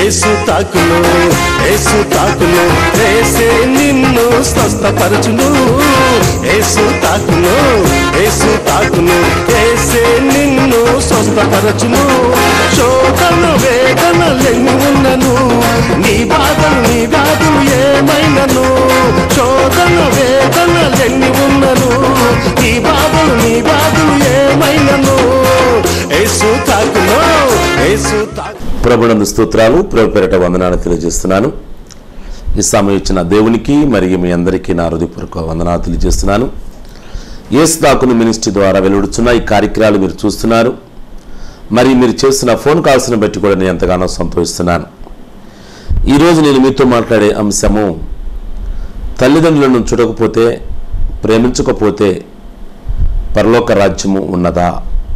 ఏసు తాకును ఏసు తాకును ఏసే నిన్ను స్వస్థపరచును ఏసు తాకును ఏసు తాకును ఏసే నిన్ను స్వస్థపరచును శోధన వేదనలెన్ని ఉన్నను నీ బాధలు నీ వ్యాధులు ఏమైనను శోధన వేదనలెన్ని ఉన్నను నీ బాధలు నీ వ్యాధులు ఏమైనను ఏసు తాకును ఏసు తాకు ప్రభునందు స్తోత్రాలు ప్రభు పేరట వందనాలు తెలియజేస్తున్నాను ఈ సమయం ఇచ్చిన దేవునికి మరియు మీ అందరికీ నా హృదయపూర్వక వందనాలు తెలియజేస్తున్నాను ఏసు దాకును మినిస్ట్రీ ద్వారా వెలువడుచున్న ఈ కార్యక్రమాలు మీరు చూస్తున్నారు మరి మీరు చేస్తున్న ఫోన్ కాల్స్ని బట్టి కూడా నేను ఎంతగానో సంతోషిస్తున్నాను ఈరోజు నేను మీతో మాట్లాడే అంశము తల్లిదండ్రులను చూడకపోతే ప్రేమించకపోతే పరలోక రాజ్యము ఉన్నదా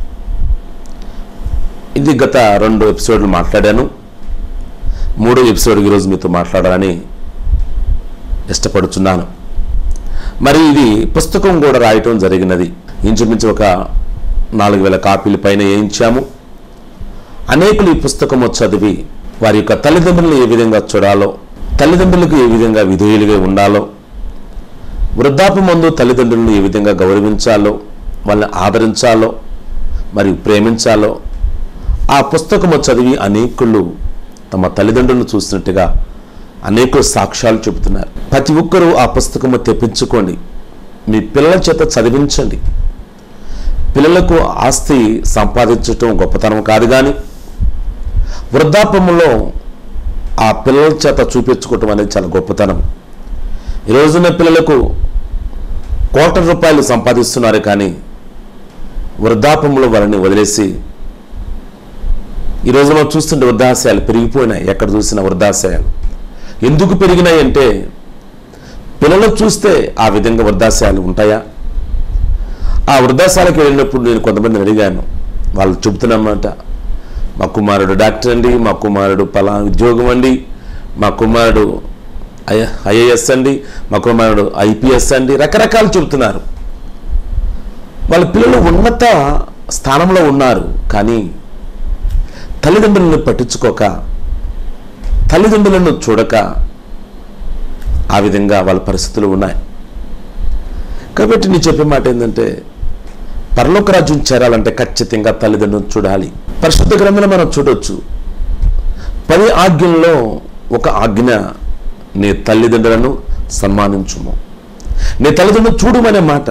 ఇది గత రెండు ఎపిసోడ్లు మాట్లాడాను మూడో ఎపిసోడ్ ఈరోజు మీతో మాట్లాడాలని ఇష్టపడుచున్నాను మరి ఇది పుస్తకం కూడా రాయటం జరిగినది ఇంచుమించు ఒక నాలుగు వేల కాపీల పైన వేయించాము అనేకులు ఈ పుస్తకము చదివి వారి యొక్క తల్లిదండ్రులను ఏ విధంగా చూడాలో తల్లిదండ్రులకు ఏ విధంగా విధేయులుగా ఉండాలో వృద్ధాప్య ముందు తల్లిదండ్రులను ఏ విధంగా గౌరవించాలో వాళ్ళని ఆదరించాలో మరియు ప్రేమించాలో ఆ పుస్తకము చదివి అనేకులు తమ తల్లిదండ్రులను చూసినట్టుగా అనేకులు సాక్ష్యాలు చెబుతున్నారు ప్రతి ఒక్కరూ ఆ పుస్తకము తెప్పించుకోండి మీ పిల్లల చేత చదివించండి పిల్లలకు ఆస్తి సంపాదించటం గొప్పతనం కాదు కానీ వృద్ధాప్యములో ఆ పిల్లల చేత చూపించుకోవటం అనేది చాలా గొప్పతనం ఈ రోజున పిల్లలకు కోట్ల రూపాయలు సంపాదిస్తున్నారు కానీ వృద్ధాప్యంలో వారిని వదిలేసి ఈ రోజు మనం చూస్తుంటే వృద్ధాశయాలు పెరిగిపోయినాయి ఎక్కడ చూసిన వృద్ధాశయాలు ఎందుకు పెరిగినాయి అంటే పిల్లలు చూస్తే ఆ విధంగా వృద్ధాశయాలు ఉంటాయా ఆ వృద్ధాశాలకు వెళ్ళినప్పుడు నేను కొంతమందిని అడిగాను వాళ్ళు చెబుతున్నమాట మా కుమారుడు డాక్టర్ అండి మా కుమారుడు పలా ఉద్యోగం అండి మా కుమారుడు ఐ ఐఏఎస్ అండి మా కుమారుడు ఐపీఎస్ అండి రకరకాలు చెబుతున్నారు వాళ్ళ పిల్లలు ఉన్నత స్థానంలో ఉన్నారు కానీ తల్లిదండ్రులను పట్టించుకోక తల్లిదండ్రులను చూడక ఆ విధంగా వాళ్ళ పరిస్థితులు ఉన్నాయి కాబట్టి నేను చెప్పే మాట ఏంటంటే పరలోక రాజ్యం చేరాలంటే ఖచ్చితంగా తల్లిదండ్రులను చూడాలి పరిశుద్ధ గ్రంథంలో మనం చూడొచ్చు పది ఆజ్ఞల్లో ఒక ఆజ్ఞ నీ తల్లిదండ్రులను సన్మానించుము నీ తల్లిదండ్రులను చూడమనే మాట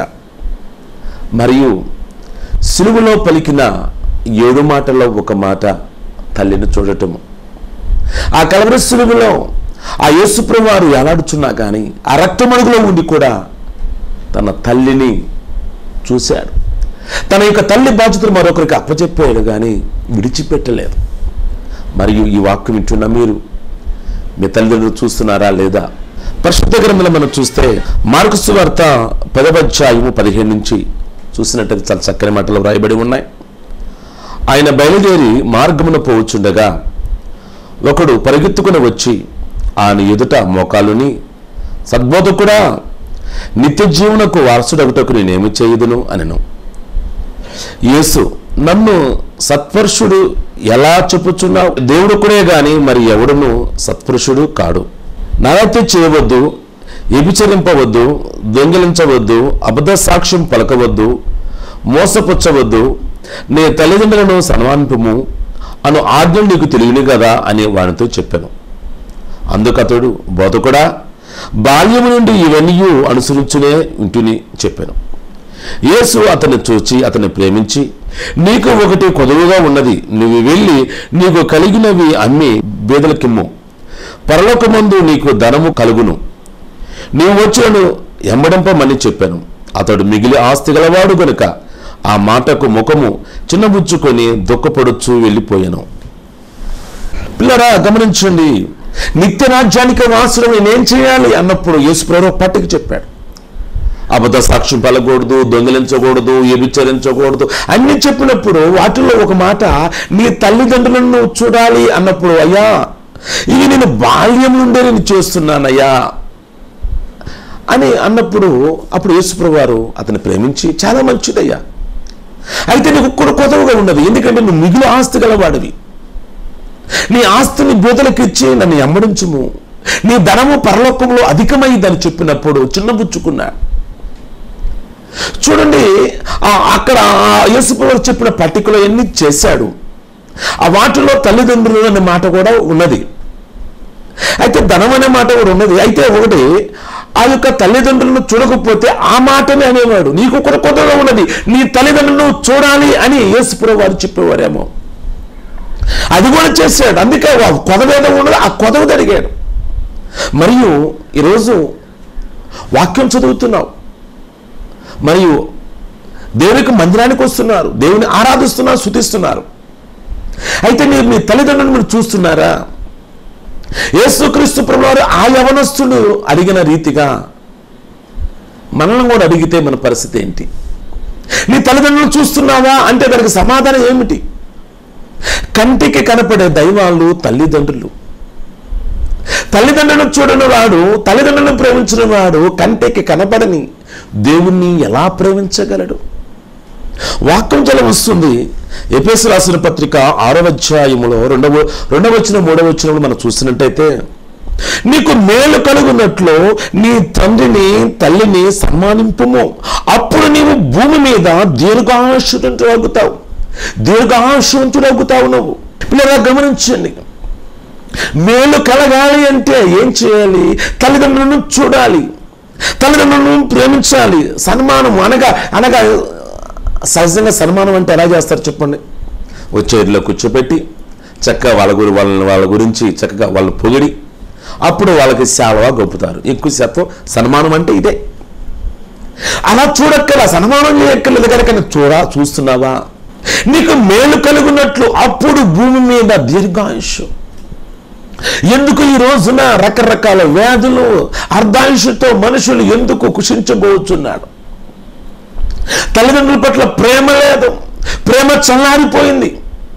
మరియు సిలువలో పలికిన ఏడు మాటల్లో ఒక మాట తల్లిని చూడటము ఆ కలవరి సిలువలో ఆ యేసుప్రభు వారు ఎలాడుచున్నా కానీ ఆ రక్తమడుగులో ఉండి కూడా తన తల్లిని చూశాడు తన యొక్క తల్లి బాధ్యతలు మరొకరికి అప్పచెప్పాడు కానీ విడిచిపెట్టలేదు మరియు ఈ వాక్యం వింటున్న మీరు మీ తల్లిదండ్రులు చూస్తున్నారా లేదా పరిశుద్ధ గ్రంథంలో మనం చూస్తే మార్కుసు వార్త పదవధ్యాయము పదిహేను నుంచి చూసినట్టయితే చాలా చక్కని మాటలు వ్రాయబడి ఉన్నాయి ఆయన బయలుదేరి మార్గమున పోవచ్చుండగా ఒకడు పరిగెత్తుకుని వచ్చి ఆయన ఎదుట మోకాలుని సద్బోధకుడా నిత్య జీవనకు వారసుడగుటకు నేనేమి చేయదును అనను యేసు నన్ను సత్పురుషుడు ఎలా చెప్పుచున్నావు దేవుడు కూడా గాని మరి ఎవడును సత్పురుషుడు కాడు నరహత్య చేయవద్దు వ్యభిచరింపవద్దు దొంగిలించవద్దు అబద్ధ సాక్ష్యం పలకవద్దు మోసపుచ్చవద్దు నీ తల్లిదండ్రులను సన్మానింపము అను ఆజ్ఞ నీకు తెలియను కదా అని వానితో చెప్పాను అందుకతడు బోధకుడా బాల్యము నుండి ఇవన్నీ అనుసరించునే ఇంటిని చెప్పాను యేసు అతన్ని చూచి అతన్ని ప్రేమించి నీకు ఒకటి కొదువుగా ఉన్నది నువ్వు వెళ్ళి నీకు కలిగినవి అమ్మి బేదలకిమ్ము పరలోకమందు నీకు ధనము కలుగును నీవు వచ్చాను ఎంబడింపమని చెప్పాను అతడు మిగిలి ఆస్తి గలవాడు గనుక ఆ మాటకు ముఖము చిన్నబుచ్చుకొని దుఃఖపడుచు వెళ్ళిపోయాను పిల్లరా గమనించండి నిత్య రాజ్యానికి వాసుడు నేనేం చేయాలి అన్నప్పుడు యేసుప్రభు పట్టిక చెప్పాడు అబద్ధ సాక్ష్యం పలకూడదు దొంగిలించకూడదు వ్యభిచరించకూడదు అన్ని చెప్పినప్పుడు వాటిలో ఒక మాట నీ తల్లిదండ్రులను నువ్వు చూడాలి అన్నప్పుడు అయ్యా ఇవి నేను బాల్యం నుండే నేను చేస్తున్నానయ్యా అని అన్నప్పుడు అప్పుడు యేసుప్రభు వారు అతన్ని ప్రేమించి చాలా మంచిదయ్యా అయితే నీకు కూడా కొదవగా ఉన్నది ఎందుకంటే నువ్వు మిగిలి ఆస్తి గలవాడివి నీ ఆస్తిని బీదలకు ఇచ్చి నన్ను ఎమ్మడించుము నీ ధనము పరలోకంలో అధికమైందని చెప్పినప్పుడు చిన్నబుచ్చుకున్నాడు చూడండి ఆ అక్కడ యేసుప్రభు చెప్పిన పట్టికలో ఎన్ని చేశాడు ఆ వాటిలో తల్లిదండ్రులు అనే మాట కూడా ఉన్నది అయితే ధనం అనే మాట కూడా ఉన్నది అయితే ఒకటి ఆ యొక్క తల్లిదండ్రులను చూడకపోతే ఆ మాటనే అనేవాడు నీకు కూడా కొత్తగా ఉన్నది నీ తల్లిదండ్రులను చూడాలి అని యేసుప్రభు వారు చెప్పేవారేమో అది కూడా చేశాడు అందుకే ఆ కొదవేదం ఉన్నది ఆ కొదవది అడిగాడు మరియు ఈరోజు వాక్యం చదువుతున్నావు మరియు దేవునికి మందిరానికి వస్తున్నారు దేవుని ఆరాధిస్తున్నారు శుతిస్తున్నారు అయితే మీరు మీ తల్లిదండ్రులను మీరు చూస్తున్నారా యేసుక్రీస్తు ప్రభువారు ఆ యవనస్తుడు అడిగిన రీతిగా మనల్ని కూడా అడిగితే మన పరిస్థితి ఏంటి నీ తల్లిదండ్రులు చూస్తున్నావా అంటే దానికి సమాధానం ఏమిటి కంటికి కనపడే దైవాలు తల్లిదండ్రులు తల్లిదండ్రులను చూడని వాడు తల్లిదండ్రులను ప్రేమించిన వాడు కంటికి కనపడని దేవుణ్ణి ఎలా ప్రేమించగలడు వాక్యం జలం వస్తుంది ఎపేసి రాసిన పత్రిక ఆరవ అధ్యాయములో రెండవ రెండవ వచ్చిన మూడవ వచ్చిన మనం చూసినట్టయితే నీకు మేలు కలుగున్నట్లు నీ తండ్రిని తల్లిని సన్మానింపుము అప్పుడు నీవు భూమి మీద దీర్ఘాయుషుడవుతావు దీర్ఘాయుషవంతుడవుతావు నువ్వు పిల్లగా గమనించండి మేలు కలగాలి అంటే ఏం చేయాలి తల్లిదండ్రులను చూడాలి తల్లిదండ్రులను ప్రేమించాలి సన్మానం అనగా అనగా సహజంగా సన్మానం అంటే ఎలా చేస్తారు చెప్పండి వచ్చేరిలో కూర్చోబెట్టి చక్కగా వాళ్ళ గురి వాళ్ళని వాళ్ళ గురించి చక్కగా వాళ్ళు పొగిడి అప్పుడు వాళ్ళకి సేవగా గొప్పుతారు ఎక్కువ శాతం సన్మానం అంటే ఇదే అలా చూడక్కల సన్మానం చేయక్కర్లేదు కనుక నువ్వు చూడా చూస్తున్నావా నీకు మేలు కలుగున్నట్లు అప్పుడు భూమి మీద దీర్ఘాయుష్ ఎందుకు ఈ రోజున రకరకాల వ్యాధులు అర్ధాయుషుతో మనుషులు ఎందుకు కుషించబోచున్నాడు తల్లిదండ్రుల పట్ల ప్రేమ లేదు ప్రేమ చల్లారిపోయింది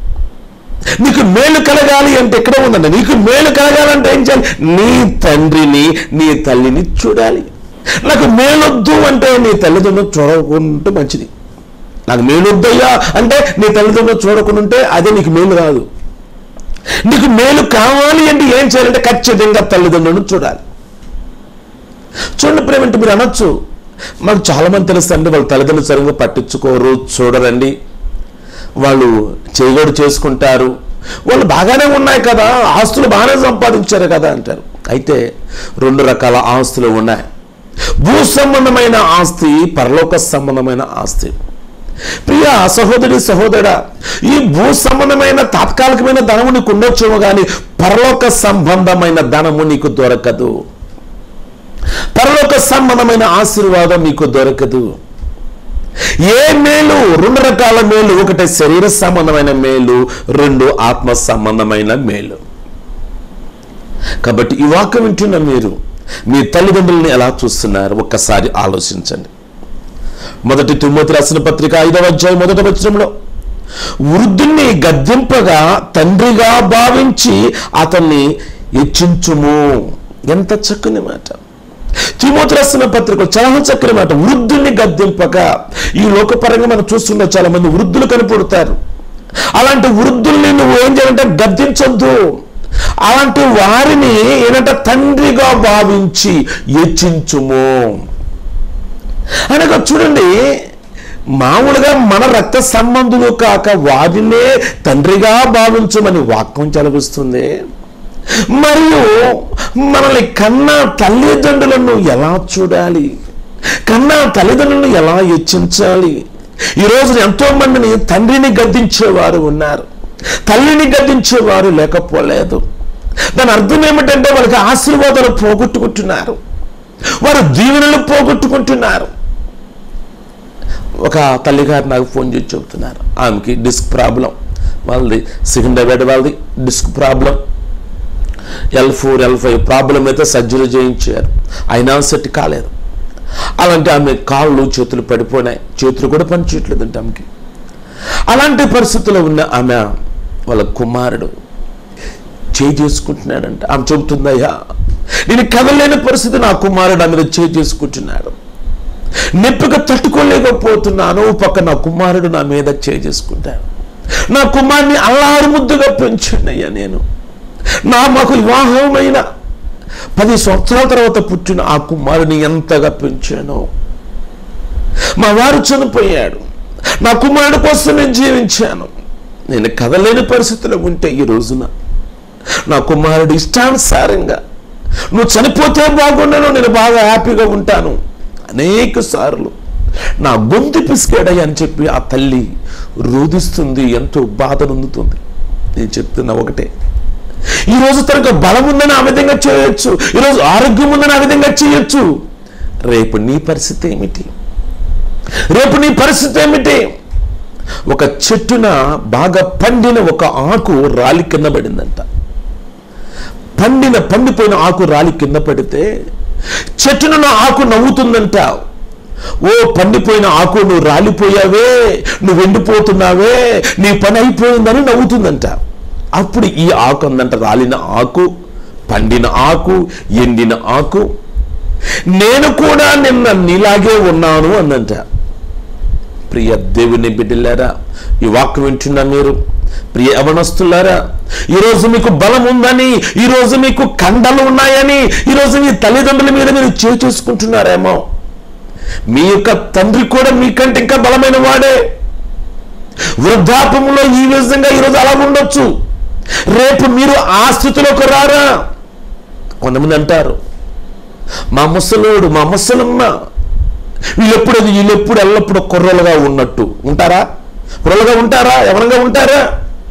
నీకు మేలు కలగాలి అంటే ఎక్కడ ఉందండి నీకు మేలు కలగాలంటే ఏం చేయాలి నీ తండ్రిని నీ తల్లిని చూడాలి నాకు మేలొద్దు అంటే నీ తల్లిదండ్రులు చూడకుంటే మంచిది నాకు మేలొద్దయ్యా అంటే నీ తల్లిదండ్రులు చూడకుంటే అదే నీకు మేలు కాదు నీకు మేలు కావాలి అంటే ఏం చేయాలంటే ఖచ్చితంగా తల్లిదండ్రులను చూడాలి చూడండి ప్రేమ అంటే మీరు అనొచ్చు మాకు చాలా మంది తెలుస్తుంది వాళ్ళ తల్లిదండ్రులు సరిగ్గా పట్టించుకోరు చూడరండి వాళ్ళు చేయగోడు చేసుకుంటారు వాళ్ళు బాగానే ఉన్నాయి కదా ఆస్తులు బాగానే సంపాదించారు కదా అంటారు అయితే రెండు రకాల ఆస్తులు ఉన్నాయి భూ సంబంధమైన ఆస్తి పరలోక సంబంధమైన ఆస్తి ప్రియ సహోదరి సహోదరా ఈ భూ సంబంధమైన తాత్కాలికమైన ధనము నీకు ఉండొచ్చేమో కానీ పరలోక సంబంధమైన ధనము నీకు దొరకదు పరలోక సంబంధమైన ఆశీర్వాదం మీకు దొరకదు ఏ మేలు రెండు రకాల మేలు ఒకటి శరీర సంబంధమైన మేలు రెండు ఆత్మ సంబంధమైన మేలు కాబట్టి ఈ వాక్యం వింటున్న మీరు మీ తల్లిదండ్రుల్ని ఎలా చూస్తున్నారు ఒక్కసారి ఆలోచించండి మొదటి తిమ్మతి రాసిన పత్రిక ఐదవ అధ్యాయం మొదటి వచనంలో వృద్ధుణ్ణి గద్దెంపగా తండ్రిగా భావించి అతన్ని హెచ్చించుము ఎంత చక్కని మాట తిమోతి రాసిన పత్రిక చాలా చక్కని మాట వృద్ధుల్ని గద్దెంపగా ఈ లోకపరంగా మనం చూస్తున్న చాలా మంది వృద్ధులు కనపడతారు అలాంటి వృద్ధుల్ని నువ్వు ఏం చేయాలంటే గద్దించొద్దు అలాంటి వారిని ఏంటంటే తండ్రిగా భావించి హెచ్చించుము అనగా చూడండి మామూలుగా మన రక్త సంబంధులు కాక వారినే తండ్రిగా భావించమని వాక్యం చదివిస్తుంది మరియు మనల్ని కన్నా తల్లిదండ్రులను ఎలా చూడాలి కన్నా తల్లిదండ్రులను ఎలా హెచ్చించాలి ఈరోజు ఎంతో మందిని తండ్రిని గద్దించేవారు ఉన్నారు తల్లిని గద్దించేవారు లేకపోలేదు దాని అర్థం ఏమిటంటే వాళ్ళకి ఆశీర్వాదాలు పోగొట్టుకుంటున్నారు వారు దీవెనలు పోగొట్టుకుంటున్నారు ఒక తల్లిగారు నాకు ఫోన్ చేసి చెబుతున్నారు ఆమెకి డిస్క్ ప్రాబ్లం వాళ్ళది సికింద్రాబాద్ వాళ్ళది disc problem L four L five problem అయితే సర్జరీ చేయించారు అయినా సెట్ కాలేదు అలాంటి ఆమె కాళ్ళు చేతులు పడిపోయినాయి చేతులు కూడా పని చేయట్లేదంట ఆమెకి అలాంటి పరిస్థితుల్లో ఉన్న ఆమె వాళ్ళ కుమారుడు చేయి చేసుకుంటున్నాడంట ఆమె చెబుతుందయ్యా నేను కదలేని పరిస్థితి నా కుమారుడు ఆమె మీద చేయి చేసుకుంటున్నాడు నొప్పిగా తట్టుకోలేకపోతున్నాను ఓ పక్క నా కుమారుడు నా మీద చేయి చేసుకుంటాడు నా కుమార్ని అల్లారు ముద్దుగా పెంచండి అయ్యా నేను నా మాకు వివాహమైన పది సంవత్సరాల తర్వాత పుట్టిన ఆ కుమారుని ఎంతగా పెంచాను మా వారు చనిపోయాడు నా కుమారుడు కోసం నేను జీవించాను నేను కదలేని పరిస్థితిలో ఉంటే ఈ రోజున నా కుమారుడు ఇష్టానుసారంగా నువ్వు చనిపోతే బాగున్నాను నేను బాగా హ్యాపీగా ఉంటాను అనేక సార్లు నా గొంతు పిసికాడయ్య అని చెప్పి ఆ తల్లి రోధిస్తుంది ఎంతో బాధ నొందుతుంది నేను చెప్తున్నా ఒకటే ఈరోజు తనకు బలం ఉందని ఆ విధంగా చేయొచ్చు ఈరోజు ఆరోగ్యం ఉందని ఆ విధంగా చేయొచ్చు రేపు నీ పరిస్థితి ఏమిటి రేపు నీ పరిస్థితి ఏమిటి ఒక చెట్టున బాగా పండిన ఒక ఆకు రాలి కింద పడిందంట పండిన పండిపోయిన ఆకు రాలి కింద పడితే చెట్టున ఆకు నవ్వుతుందంట ఓ పండిపోయిన ఆకు నువ్వు రాలిపోయావే నువ్వు ఎండిపోతున్నావే నీ పని అయిపోయిందని నవ్వుతుందంట అప్పుడు ఈ ఆకు అందంట రాలిన ఆకు పండిన ఆకు ఎండిన ఆకు నేను కూడా నిన్న నీలాగే ఉన్నాను అందంట ప్రియ దేవుని బిడ్డలారా ఈ వాక్యం వింటున్న మీరు ప్రియ అవనస్తులారా ఈరోజు మీకు బలం ఉందని ఈరోజు మీకు కండలు ఉన్నాయని ఈరోజు మీ తల్లిదండ్రుల మీద మీరు చేయి చేసుకుంటున్నారేమో మీ యొక్క తండ్రి కూడా మీకంటే ఇంకా బలమైన వాడే వృద్ధాపంలో ఈ విధంగా ఈరోజు అలా ఉండొచ్చు రేపు మీరు ఆ స్థితిలోకి రారా కొంతమంది అంటారు మా ముసలోడు మా ముసలమ్మ వీళ్ళెప్పుడు అది వీళ్ళెప్పుడు ఎల్లప్పుడు కుర్రలుగా ఉన్నట్టు ఉంటారా కుర్రలుగా ఉంటారా ఎవరంగా ఉంటారా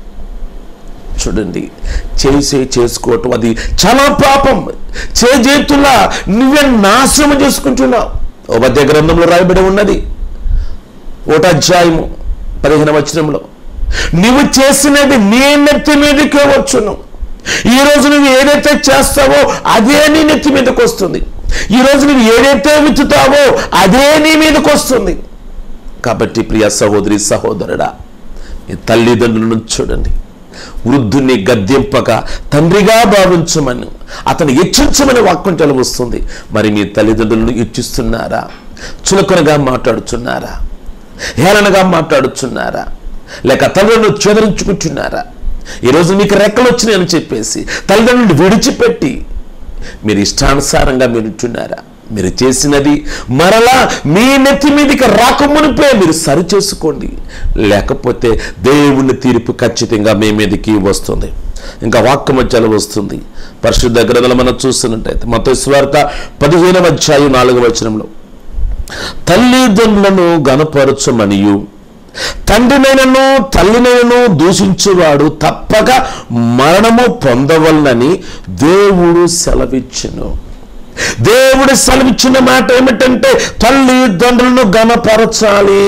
చూడండి చేసే చేసుకోవటం అది చాలా పాపం చేతులా నువ్వే నాశనం చేసుకుంటున్నావు ఉపద్య గ్రంథంలో రాయబడి ఉన్నది ఒకటి అధ్యాయము పదిహేను వచనంలో నువ్వు చేసినది నీ నెత్తి మీదకే వచ్చును ఈ రోజు నువ్వు ఏదైతే చేస్తావో అదే నీ నెత్తి మీదకి వస్తుంది ఈ రోజు నువ్వు ఏదైతే విత్తుతావో అదే నీ మీదకి వస్తుంది కాబట్టి ప్రియ సహోదరి సహోదరుడా ఈ తల్లిదండ్రులను చూడండి వృద్ధుని గద్దెంపక తండ్రిగా భావించమని అతను హెచ్చించమని వాక్యం వస్తుంది మరి మీ తల్లిదండ్రులను ఇచ్చిస్తున్నారా చులకనగా మాట్లాడుచున్నారా హేళనగా మాట్లాడుచున్నారా లేక తల్లిదండ్రులు చెదరించుకుంటున్నారా ఈరోజు మీకు రెక్కలు వచ్చినాయని చెప్పేసి తల్లిదండ్రులను విడిచిపెట్టి మీరు ఇష్టానుసారంగా మీరు ఉంటున్నారా మీరు చేసినది మరలా మీ నెత్తి మీదకి రాకమునిపే మీరు సరి చేసుకోండి లేకపోతే దేవుని తీర్పు ఖచ్చితంగా మీ మీదకి వస్తుంది ఇంకా వాక్య మధ్యలో వస్తుంది పరిశుద్ధ గ్రంథాలు మనం చూస్తున్నట్టయితే మొత్తం స్వార్థ పదిహేనవ అధ్యాయం నాలుగవ వచనంలో తల్లిదండ్రులను గనపరచమనియు తండ్రినైనను తల్లినైనను దూషించువాడు తప్పక మరణము పొందవలనని దేవుడు సెలవిచ్చును దేవుడు సెలవిచ్చిన మాట ఏమిటంటే తల్లిదండ్రులను గనపరచాలి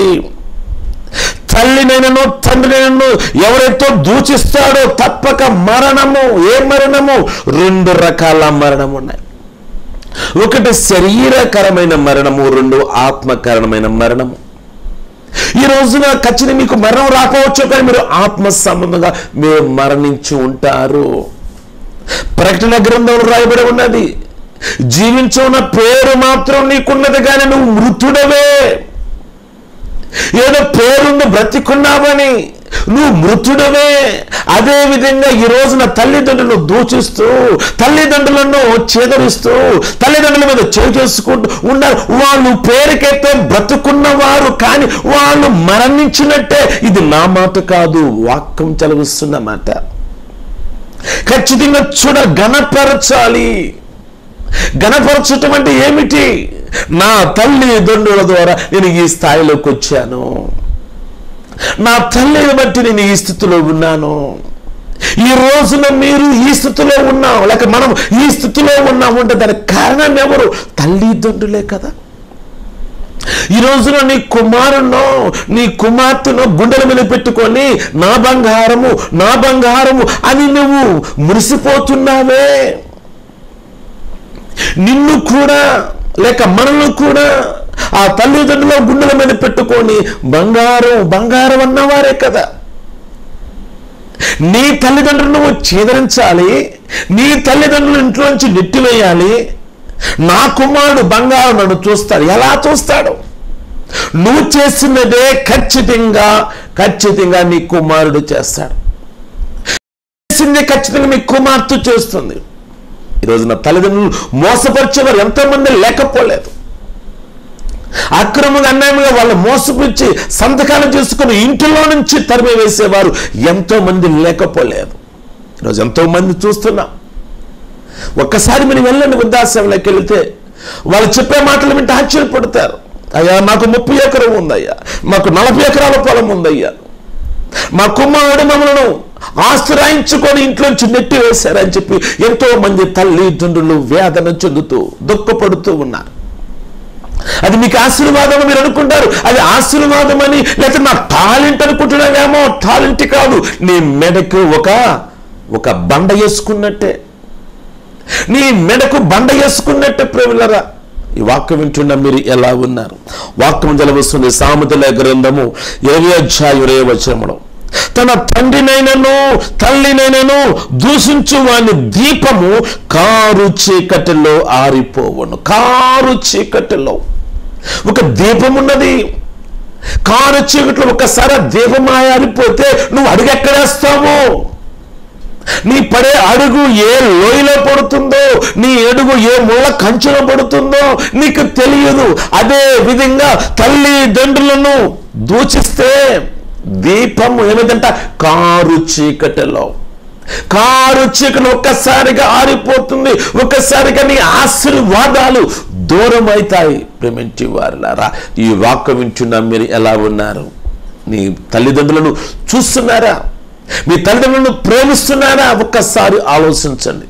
తల్లినైనను తండ్రినైనను ఎవరైతే దూచిస్తాడో తప్పక మరణము ఏ మరణము రెండు రకాల మరణం ఉన్నాయి ఒకటి శరీరకరమైన మరణము రెండు ఆత్మకరమైన మరణము ఈ రోజున ఖచ్చితంగా మీకు మరణం రాకపోవచ్చు కానీ మీరు ఆత్మ సంబంధంగా మీరు మరణించి ఉంటారు ప్రకటన గ్రంథంలో రాయబడి ఉన్నది జీవించున్న పేరు మాత్రం నీకున్నది కానీ నువ్వు మృతుడవే ఏదో పేరుంది బ్రతికున్నావని నువ్వు మృతుడవే అదే విధంగా ఈ రోజున తల్లిదండ్రులను దూచిస్తూ తల్లిదండ్రులను చేదరిస్తూ తల్లిదండ్రుల మీద చేయి చేసుకుంటూ ఉన్నారు వాళ్ళు పేరుకైతే బ్రతుకున్నవారు కానీ వాళ్ళు మరణించినట్టే ఇది నా మాట కాదు వాక్యం చదివిస్తున్న మాట ఖచ్చితంగా చూడ గణపరచాలి గణపరచటం అంటే ఏమిటి నా తల్లిదండ్రుల ద్వారా నేను ఈ స్థాయిలోకి వచ్చాను నా తల్లిని బట్టి నేను ఈ స్థితిలో ఉన్నాను ఈ రోజున మీరు ఈ స్థితిలో ఉన్నాం లేక మనం ఈ స్థితిలో ఉన్నాము అంటే దానికి కారణం ఎవరు తల్లిదండ్రులే కదా ఈ రోజున నీ కుమారునో నీ కుమార్తెను గుండెల మీద పెట్టుకొని నా బంగారము నా బంగారము అని నువ్వు మురిసిపోతున్నావే నిన్ను కూడా లేక మనల్ని కూడా ఆ తల్లిదండ్రుల గుండెల మీద పెట్టుకొని బంగారం బంగారం అన్నవారే కదా నీ తల్లిదండ్రులు నువ్వు చేదరించాలి నీ తల్లిదండ్రులు ఇంట్లో నుంచి నెట్టివేయాలి నా కుమారుడు బంగారం నన్ను చూస్తాడు ఎలా చూస్తాడు నువ్వు చేసినదే ఖచ్చితంగా ఖచ్చితంగా నీ కుమారుడు చేస్తాడు చేసిందే ఖచ్చితంగా నీ కుమార్తె చేస్తుంది ఈరోజు నా తల్లిదండ్రులు మోసపరిచేవారు ఎంతోమంది లేకపోలేదు అక్రమంగా అన్యాయంగా వాళ్ళు మోసపుచ్చి సంతకాలు చేసుకుని ఇంటిలో నుంచి తరిమి వేసేవారు ఎంతో మంది లేకపోలేదు ఈరోజు ఎంతో మంది చూస్తున్నాం ఒక్కసారి మీరు వెళ్ళండి వృద్ధాశ్రమంలోకి వెళితే వాళ్ళు చెప్పే మాటలు వింటే ఆశ్చర్యపడతారు అయ్యా మాకు ముప్పై ఎకరం ఉందయ్యా మాకు నలభై ఎకరాల పొలం ఉందయ్యా మా కుమారుడు మమ్మలను ఆస్తి రాయించుకొని ఇంట్లోంచి నెట్టి వేశారని చెప్పి ఎంతో మంది తల్లిదండ్రులు వేదన చెందుతూ దుఃఖపడుతూ ఉన్నారు అది మీకు ఆశీర్వాదం మీరు అనుకుంటారు అది ఆశీర్వాదం అని లేకపోతే నా టాలెంట్ అనుకుంటున్నావేమో టాలెంట్ కాదు నీ మెడకు ఒక ఒక బండ వేసుకున్నట్టే నీ మెడకు బండ వేసుకున్నట్టే ప్రేమిలరా ఈ వాక్యం వింటున్న మీరు ఎలా ఉన్నారు వాక్యం జలవస్తుంది సామెతల గ్రంథము ఇరవై అధ్యాయం ఇరవై వచనములో తన తండ్రినైనను తల్లినైనను దూషించు వాని దీపము కారు చీకటిలో ఆరిపోవను కారు చీకటిలో ఒక దీపం ఉన్నది కారు చీకటిలో ఒకసారి ఆ దీపం ఆరిపోతే నువ్వు అడుగెక్కడేస్తావు నీ పడే అడుగు ఏ లోయలో పడుతుందో నీ అడుగు ఏ ముళ్ళ కంచెలో పడుతుందో నీకు తెలియదు అదే విధంగా తల్లిదండ్రులను దూచిస్తే దీపం ఏమిటంట కారు చీకటిలో కారు చీకటి ఒక్కసారిగా ఆరిపోతుంది ఒక్కసారిగా నీ ఆశీర్వాదాలు దూరం అవుతాయి ప్రేమించి వారులారా ఈ వాక్యం వింటున్నా మీరు ఎలా ఉన్నారు నీ తల్లిదండ్రులను చూస్తున్నారా మీ తల్లిదండ్రులను ప్రేమిస్తున్నారా ఒక్కసారి ఆలోచించండి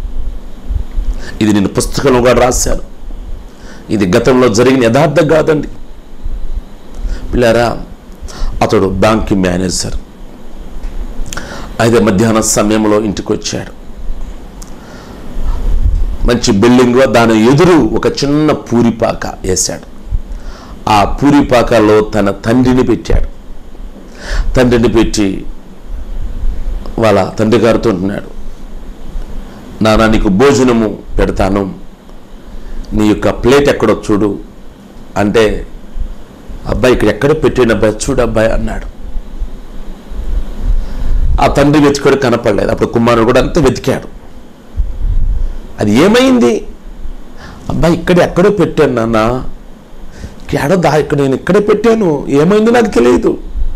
ఇది నేను పుస్తకంలో కూడా రాశాను ఇది గతంలో జరిగిన యథార్థం కాదండి పిల్లారా అతడు బ్యాంక్ మేనేజర్ అయితే మధ్యాహ్న సమయంలో ఇంటికి వచ్చాడు మంచి బిల్డింగ్ దాని ఎదురు ఒక చిన్న పూరిపాక వేశాడు ఆ పూరిపాకలో తన తండ్రిని పెట్టాడు తండ్రిని పెట్టి వాళ్ళ తండ్రి గారితో ఉంటున్నాడు నాన్న నీకు భోజనము పెడతాను నీ యొక్క ప్లేట్ ఎక్కడో చూడు అంటే అబ్బాయి ఇక్కడ ఎక్కడ పెట్టిన అబ్బాయి చూడు అబ్బాయి అన్నాడు ఆ తండ్రి వెతికాడు కనపడలేదు అప్పుడు కుమారుడు కూడా అంతా వెతికాడు అది ఏమైంది అబ్బాయి ఇక్కడ ఎక్కడో పెట్టాను నాన్న ఎక్కడో దా ఇక్కడ నేను ఇక్కడే పెట్టాను ఏమైందో నాకు తెలియదు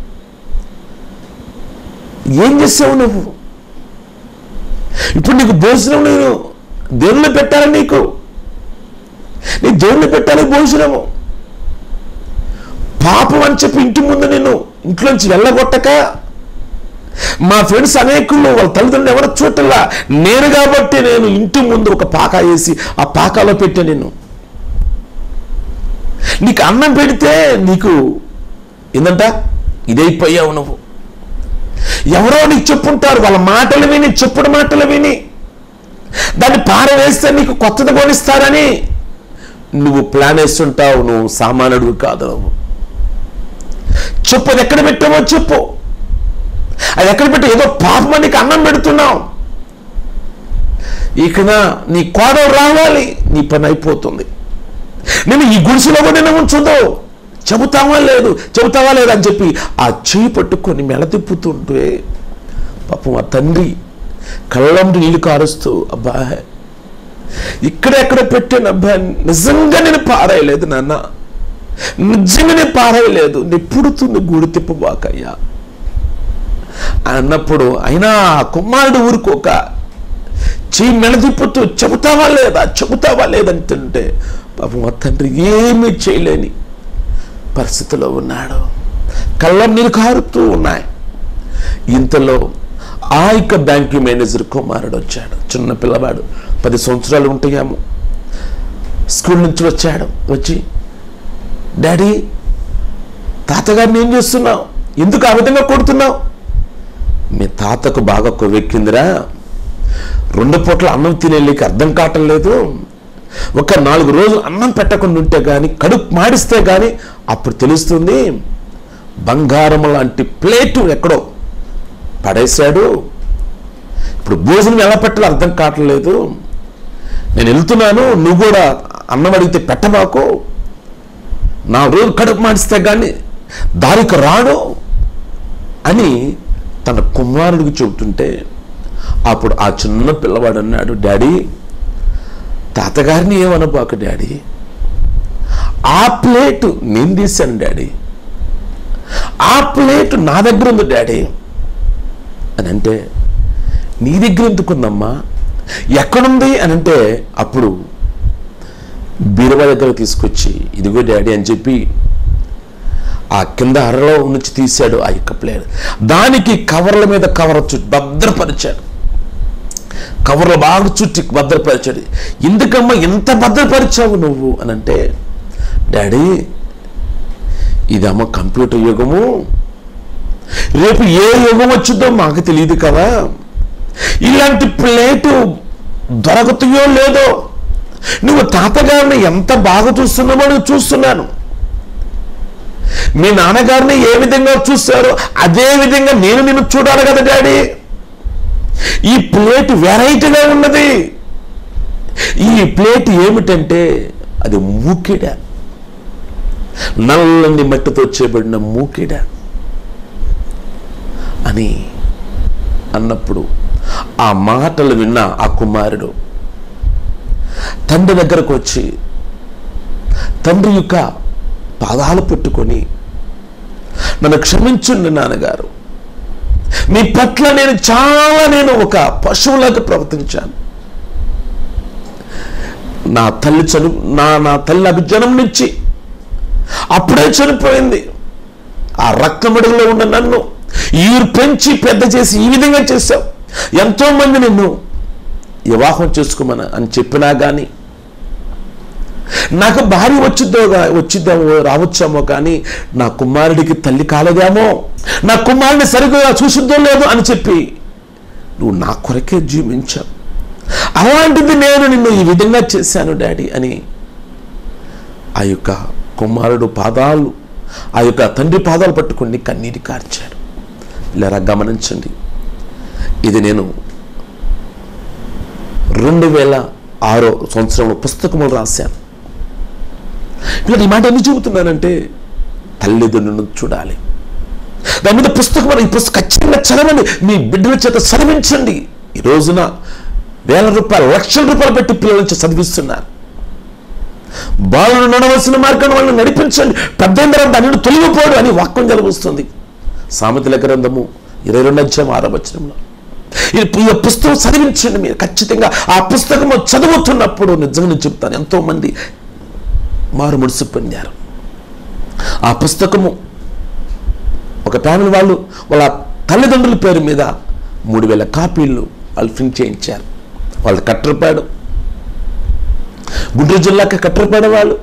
ఏం చేసావు నువ్వు ఇప్పుడు నీకు భోజనం నేను దేవుళ్ళు పెట్టాలి నీకు నీ దేవుళ్ళు పెట్టాలి భోజనము పాపం అని చెప్పి ఇంటి ముందు నేను ఇంట్లోంచి వెళ్ళగొట్టక మా ఫ్రెండ్స్ అనేకులు వాళ్ళ తల్లిదండ్రులు ఎవరు చూడలా నేను కాబట్టి నేను ఇంటి ముందు ఒక పాక వేసి ఆ పాకాలో పెట్టా నేను నీకు అన్నం పెడితే నీకు ఏందంట ఇదైపోయావు నువ్వు ఎవరో నీకు చెప్పుంటారు వాళ్ళ మాటలు విని చెప్పుడు మాటలు విని దాన్ని పారవేస్తే నీకు కొత్తది కొనిస్తారని నువ్వు ప్లాన్ వేస్తుంటావు నువ్వు సామాన్యుడు కాదు నువ్వు చెప్పు అది ఎక్కడ పెట్టావో చెప్పు అది ఎక్కడ పెట్టి ఏదో పాపం నీకు అన్నం పెడుతున్నావు ఇక నీ కోడలు రావాలి నీ పని అయిపోతుంది నేను ఈ గుడిసెలో కూడా నేను ఉంచుదో చెబుతావా లేదు చెబుతావా లేదా అని చెప్పి ఆ చేయి పట్టుకొని మెడ తిప్పుతుంటే పాపం ఆ తండ్రి కళ్ళంటి నీళ్లు కారుస్తూ అబ్బా ఇక్కడ ఎక్కడ పెట్టాను అబ్బా నిజంగా నేను పారేయలేదు నాన్న నిజంగా నేను పారేయలేదు నీ పుడుతుంది గూడు తిప్పబాకయ్యా అన్నప్పుడు అయినా ఆ కుమారుడు ఊరుకోక చెయ్యి మెడదిప్పుతూ చెబుతావా లేదా చెబుతావా లేదంటుంటే పాపం ఆ తండ్రి ఏమీ చేయలేని పరిస్థితిలో ఉన్నాడు కళ్ళ నీరు కారుతూ ఉన్నాయి ఇంతలో ఆ యొక్క బ్యాంకు మేనేజర్ కుమారుడు వచ్చాడు చిన్న పిల్లవాడు పది సంవత్సరాలు ఉంటాయేమో స్కూల్ నుంచి వచ్చాడు వచ్చి డాడీ తాతగారిని ఏం చేస్తున్నావు ఎందుకు ఆ విధంగా కొడుతున్నావు మీ తాతకు బాగా కొవ్వెక్కిందిరా రెండు పూట్ల అన్నం తినేళ్ళకి అర్థం కావటం లేదు ఒక నాలుగు రోజులు అన్నం పెట్టకుండా ఉంటే కానీ కడుపు మాడిస్తే కానీ అప్పుడు తెలుస్తుంది బంగారం లాంటి ప్లేటు ఎక్కడో పడేశాడు ఇప్పుడు భోజనం ఎలా పెట్టాలో అర్థం కావట్లేదు నేను వెళ్తున్నాను నువ్వు కూడా అన్నం అడిగితే పెట్టబాకు నా రోజు కడుపు మాడిస్తే కానీ దారికి రాడు అని తన కుమారుడికి చెబుతుంటే అప్పుడు ఆ చిన్న పిల్లవాడు అన్నాడు డాడీ తాతగారిని ఏమనబాకు డాడీ ఆ ప్లేటు నేను తీశాను డాడీ ఆ ప్లేటు నా దగ్గర ఉంది డాడీ అని అంటే నీ దగ్గర ఎందుకుందమ్మా ఎక్కడుంది అని అంటే అప్పుడు బీరువా దగ్గర తీసుకొచ్చి ఇదిగో డాడీ అని చెప్పి ఆ కింద అరలో నుంచి తీశాడు ఆ యొక్క ప్లేట్ దానికి కవర్ల మీద కవర్ చుట్టి భద్రపరిచాడు కవర్లు బాగా చుట్టి భద్రపరిచాడు ఎందుకమ్మా ఎంత భద్రపరిచావు నువ్వు అని అంటే డాడీ ఇదమ్మ కంప్యూటర్ యుగము రేపు ఏ యుగం వచ్చిందో మాకు తెలియదు కదా ఇలాంటి ప్లేటు దొరకుతాయో లేదో నువ్వు తాతగారిని ఎంత బాగా చూస్తున్నావో నేను చూస్తున్నాను మీ నాన్నగారిని ఏ విధంగా చూస్తారో అదే విధంగా నేను నిన్ను చూడాలి కదా డాడీ ఈ ప్లేట్ వెరైటీగా ఉన్నది ఈ ప్లేట్ ఏమిటంటే అది మూకిడ నల్లని మట్టితో చేయబడిన మూకిడ అని అన్నప్పుడు ఆ మాటలు విన్న ఆ కుమారుడు తండ్రి దగ్గరకు వచ్చి తండ్రి యొక్క పాదాలు పెట్టుకొని నన్ను క్షమించండి నాన్నగారు మీ పట్ల నేను చాలా నేను ఒక పశువులాగా ప్రవర్తించాను నా తల్లి చని నా నా తల్లి నాకు జన్మనిచ్చి అప్పుడే చనిపోయింది ఆ రక్తమడుగులో ఉన్న నన్ను ఈరు పెంచి పెద్ద చేసి ఈ విధంగా చేశావు ఎంతో మంది నిన్ను వివాహం చేసుకోమని అని చెప్పినా కానీ నాకు భార్య వచ్చిద్దో వచ్చిద్దామో రావచ్చామో కానీ నా కుమారుడికి తల్లి కాలేదేమో నా కుమారుడిని సరిగ్గా చూసిద్దో లేదో అని చెప్పి నువ్వు నా కొరకే జీవించావు అలాంటిది నేను నిన్ను ఈ విధంగా చేశాను డాడీ అని ఆ యొక్క కుమారుడు పాదాలు ఆ యొక్క తండ్రి పాదాలు పట్టుకుని కన్నీటి కార్చాడు ఇలా గమనించండి ఇది నేను రెండు వేల ఆరో సంవత్సరంలో పుస్తకములు రాశాను ఇలా ఈ మాట ఎందుకు చెబుతున్నానంటే తల్లిదండ్రులను చూడాలి దాని మీద పుస్తకం ఈ పుస్తకం ఖచ్చితంగా చదవండి మీ బిడ్డల చేత చదివించండి ఈ రోజున వేల రూపాయలు లక్షల రూపాయలు పెట్టి పిల్లల నుంచి చదివిస్తున్నారు బాలను నడవలసిన మార్గాన్ని వాళ్ళని నడిపించండి పెద్ద తర్వాత దానిని తొలగిపోడు అని వాక్యం కలుగుస్తుంది సామెతల గ్రంథము ఇరవై రెండు అధ్యాయం ఆరో వచనంలో ఈ ఈ పుస్తకం చదివించండి మీరు ఖచ్చితంగా ఆ పుస్తకము చదువుతున్నప్పుడు నిజంగా నేను చెప్తాను ఎంతో మంది మారు ముడుసు పొందారు ఆ పుస్తకము ఒక ఫ్యామిలీ వాళ్ళు వాళ్ళ తల్లిదండ్రుల పేరు మీద మూడు వేల కాపీలు వాళ్ళు ప్రింట్ చేయించారు వాళ్ళు కట్టరపాడు గుంటూరు జిల్లాకి కట్టరపాడు వాళ్ళు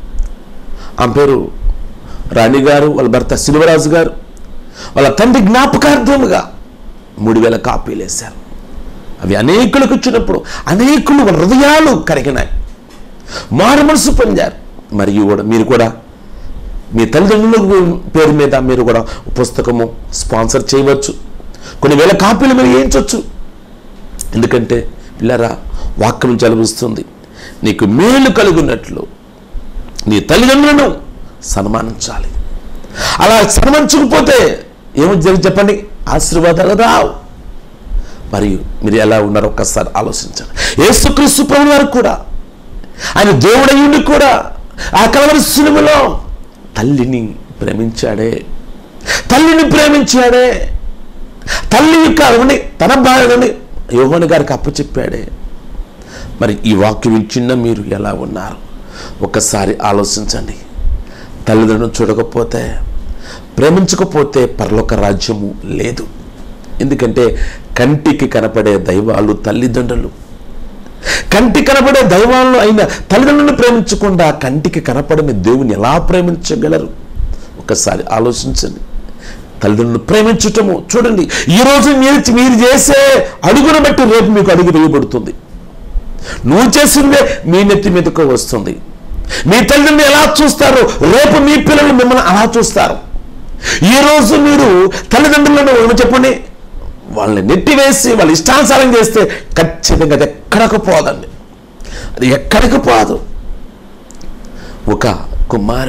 ఆమె పేరు రాణి గారు వాళ్ళ భర్త శిల్వరాజు గారు వాళ్ళ తండ్రి జ్ఞాపకార్థముగా మూడు వేల కాపీలు వేశారు అవి అనేకులకు వచ్చినప్పుడు అనేకులు వాళ్ళ హృదయాలు కరిగినాయి మారు మనసు పొందారు మరియు కూడా మీరు కూడా మీ తల్లిదండ్రుల పేరు మీద మీరు కూడా పుస్తకము స్పాన్సర్ చేయవచ్చు కొన్ని వేల కాపీలు మీరు వేయించవచ్చు ఎందుకంటే పిల్లరా వాక్యం చదివిస్తుంది నీకు మేలు కలుగున్నట్లు నీ తల్లిదండ్రులను సన్మానించాలి అలా సన్మానించకపోతే ఏమో జరిగి చెప్పండి ఆశీర్వాదాలు రావు మరియు మీరు ఎలా ఉన్నారో ఒక్కసారి ఆలోచించండి యేసుక్రీస్తు ప్రభు వారు కూడా ఆయన దేవుడయ్యుండి కూడా ఆ కలవరి సినిమలో తల్లిని ప్రేమించాడే తల్లిని ప్రేమించాడే తల్లి యొక్క అవని తన భార్యని యోహోని గారికి అప్పచెప్పాడే మరి ఈ వాక్యం ఇచ్చిన మీరు ఎలా ఉన్నారు ఒక్కసారి ఆలోచించండి తల్లిదండ్రులను చూడకపోతే ప్రేమించకపోతే పరలోక రాజ్యము లేదు ఎందుకంటే కంటికి కనపడే దైవాలు తల్లిదండ్రులు కంటి కనపడే దైవాలను అయిన తల్లిదండ్రులను ప్రేమించకుండా కంటికి కనపడని దేవుని ఎలా ప్రేమించగలరు ఒకసారి ఆలోచించండి తల్లిదండ్రులను ప్రేమించటము చూడండి ఈరోజు మీరు మీరు చేసే అడుగును బట్టి రేపు మీకు అడుగు వేయబడుతుంది నువ్వు చేసిందే మీ నెత్తి మీదకు వస్తుంది మీ తల్లిదండ్రులు ఎలా చూస్తారు రేపు మీ పిల్లలు మిమ్మల్ని అలా చూస్తారు ఈ రోజు మీరు తల్లిదండ్రులను ఏమో చెప్పండి వాళ్ళని నెట్టివేసి వాళ్ళ ఇష్టానుసారం చేస్తే ఖచ్చితంగా అది ఎక్కడికి పోదండి అది ఎక్కడికి పోదు ఒక కుమారుడు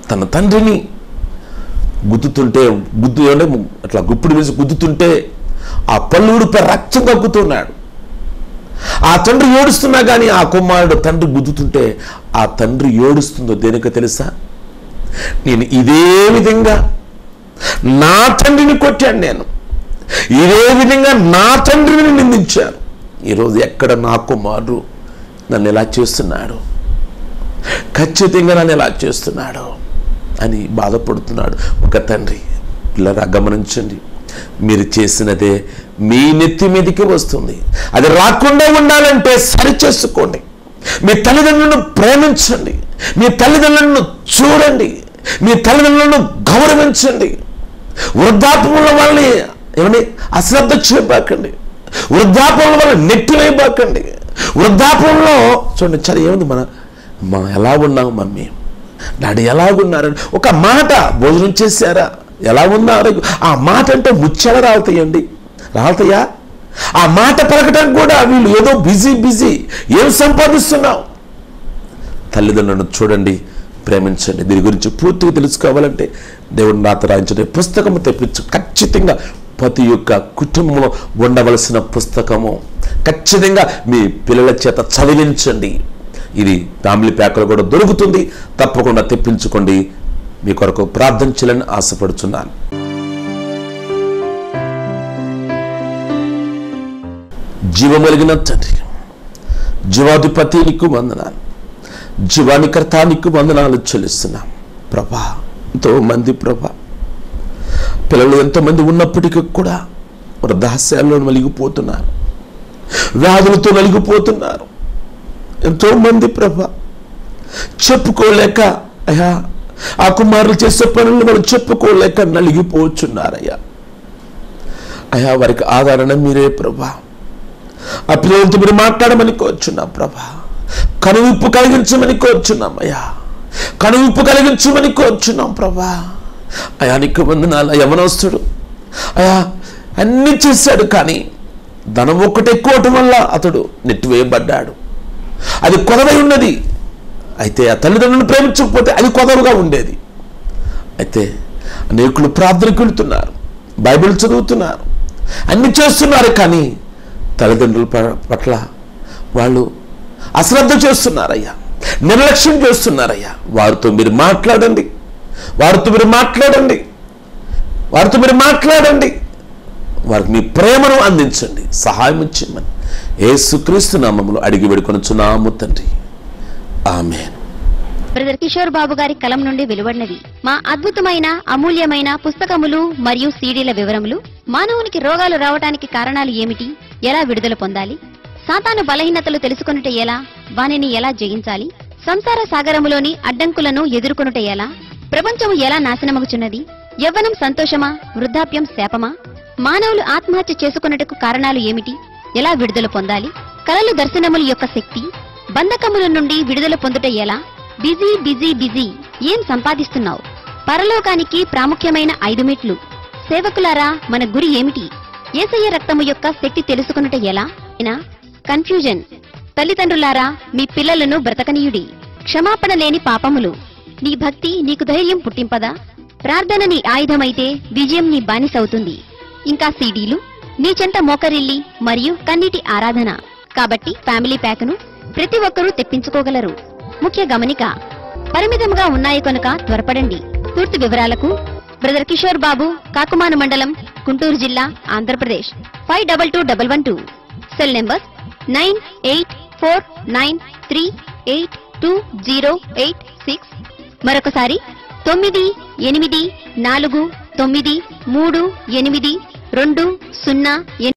తన తండ్రిని గుద్దుతుంటే గుద్దు అంటే అట్లా గుప్పుడు వేసి గుద్దుతుంటే ఆ పల్లుడిపై రక్తం కక్కుతున్నాడు ఆ తండ్రి ఏడుస్తున్నా కానీ ఆ కుమారుడు తండ్రి గుద్దుతుంటే ఆ తండ్రి ఏడుస్తుందో దేనికో తెలుసా నేను ఇదే విధంగా నా తండ్రిని కొట్టాను నేను ఇదే విధంగా నా తండ్రిని నిందించాను ఈరోజు ఎక్కడ నా కుమారుడు నన్ను ఎలా చేస్తున్నాడు ఖచ్చితంగా నన్ను ఎలా చేస్తున్నాడు అని బాధపడుతున్నాడు ఒక తండ్రి పిల్లరా గమనించండి మీరు చేసినదే మీ నెత్తి మీదకి వస్తుంది అది రాకుండా ఉండాలంటే సరి చేసుకోండి మీ తల్లిదండ్రులను ప్రేమించండి మీ తల్లిదండ్రులను చూడండి మీ తల్లిదండ్రులను గౌరవించండి వృద్ధాపంలో వాళ్ళని ఏమని అశ్రద్ధ చేయబాకండి వృద్ధాపంలో వాళ్ళని నెట్టివేయబాకండి వృద్ధాపంలో చూడండి చాలా ఏముంది మన మా ఎలా ఉన్నావు మమ్మీ డాడీ ఎలాగున్నారని ఒక మాట భోజనం చేశారా ఎలా ఉన్నారు ఆ మాట అంటే ముచ్చెల రావుతాయండి రావుతాయా ఆ మాట పలకటం కూడా వీళ్ళు ఏదో బిజీ బిజీ ఏం సంపాదిస్తున్నావు తల్లిదండ్రులను చూడండి ప్రేమించండి దీని గురించి పూర్తిగా తెలుసుకోవాలంటే దేవుడు నాతో రాయించిన పుస్తకము తెప్పించు ఖచ్చితంగా ప్రతి ఒక్క కుటుంబంలో ఉండవలసిన పుస్తకము ఖచ్చితంగా మీ పిల్లల చేత చదివించండి ఇది ఫ్యామిలీ ప్యాక్లో కూడా దొరుకుతుంది తప్పకుండా తెప్పించుకోండి మీ కొరకు ప్రార్థన చేయాలని ఆశపడుచున్నాను జీవమలిగిన తండ్రి జీవాధిపతి నీకు వందనాలు జీవానికర్త నీకు వందనాలు చెల్లిస్తున్నాం ప్రభా ఎంతో మంది ప్రభా పిల్లలు ఎంతోమంది ఉన్నప్పటికీ కూడా వృద్ధాశ్యాల్లో నలిగిపోతున్నారు వ్యాధులతో నలిగిపోతున్నారు ఎంతో మంది ప్రభ చెప్పుకోలేక అయ్యా ఆ కుమారులు చేసే పనులు మనం చెప్పుకోలేక నలిగిపోచున్నారయ్యా అయ్యా వారికి ఆదరణ మీరే ప్రభా ఆ పిల్లలతో మీరు మాట్లాడమని కోరుచున్నాం ప్రభా కనువిప్పు కలిగించమని కోరుచున్నాం అయ్యా కనువిప్పు కలిగించమని కోరుచున్నాం ప్రభా అయా నీకు వందనాలు యవనస్తుడు అయా అన్ని చేశాడు కానీ ధనం ఒక్కటి ఎక్కువటం వల్ల అతడు నెట్టివేయబడ్డాడు అది కొదవై ఉన్నది అయితే ఆ తల్లిదండ్రులను ప్రేమించకపోతే అది కొదవగా ఉండేది అయితే అనేకులు ప్రార్థనకు వెళ్తున్నారు బైబిల్ చదువుతున్నారు అన్ని చేస్తున్నారు కానీ తల్లిదండ్రుల ప- పట్ల వాళ్ళు అశ్రద్ధ చేస్తున్నారయ్యా నిర్లక్ష్యం చేస్తున్నారయ్యా వారితో మీరు మాట్లాడండి వారితో మీరు మాట్లాడండి వారితో మీరు మాట్లాడండి వారికి మీ ప్రేమను అందించండి సహాయం ఇచ్చిమ్మని యేసుక్రీస్తు నామములో అడిగి వేడుకొనుచున్నాము తండ్రి ఆమెన్ బ్రదర్ కిషోర్ బాబు గారి కలం నుండి వెలువడినవి మా అద్భుతమైన అమూల్యమైన పుస్తకములు మరియు సీడీల వివరములు మానవునికి రోగాలు రావటానికి కారణాలు ఏమిటి ఎలా విడుదల పొందాలి సాతాను బలహీనతలు తెలుసుకొనుట ఎలా వానిని ఎలా జయించాలి సంసార సాగరములోని అడ్డంకులను ఎదుర్కొనుట ఎలా ప్రపంచము ఎలా నాశనమగుచున్నది యవ్వనం సంతోషమా వృద్ధాప్యం శాపమా మానవులు ఆత్మహత్య చేసుకొనుటకు కారణాలు ఏమిటి ఎలా విడుదల పొందాలి కలలు దర్శనముల యొక్క శక్తి బంధకముల నుండి విడుదల పొందుట ఎలా బిజీ బిజీ బిజీ ఏం సంపాదిస్తున్నావు పరలోకానికి ప్రాముఖ్యమైన ఐదు మెట్లు సేవకులారా మన గురి ఏమిటి ఏసయ్య రక్తము యొక్క శక్తి తెలుసుకునుట ఎలా అయినా కన్ఫ్యూజన్ తల్లిదండ్రులారా మీ పిల్లలను బ్రతకనీయుడి క్షమాపణ లేని పాపములు నీ భక్తి నీకు ధైర్యం పుట్టింపదా ప్రార్థన నీ ఆయుధమైతే విజయం నీ బానిసవుతుంది ఇంకా సీడీలు నీ చెంట మోకరిల్లి మరియు కన్నీటి ఆరాధన కాబట్టి ఫ్యామిలీ ప్యాక్ను ప్రతి ఒక్కరూ తెప్పించుకోగలరు ముఖ్య గమనిక పరిమితంగా ఉన్నాయి కనుక త్వరపడండి పూర్తి వివరాలకు బ్రదర్ కిషోర్ బాబు కాకుమాను మండలం గుంటూరు జిల్లా Andhra Pradesh five double two double one two cell number nine eight four nine three eight two zero eight six మరొకసారి తొమ్మిది ఎనిమిది నాలుగు తొమ్మిది మూడు ఎనిమిది రెండు సున్నా ఎనిమిది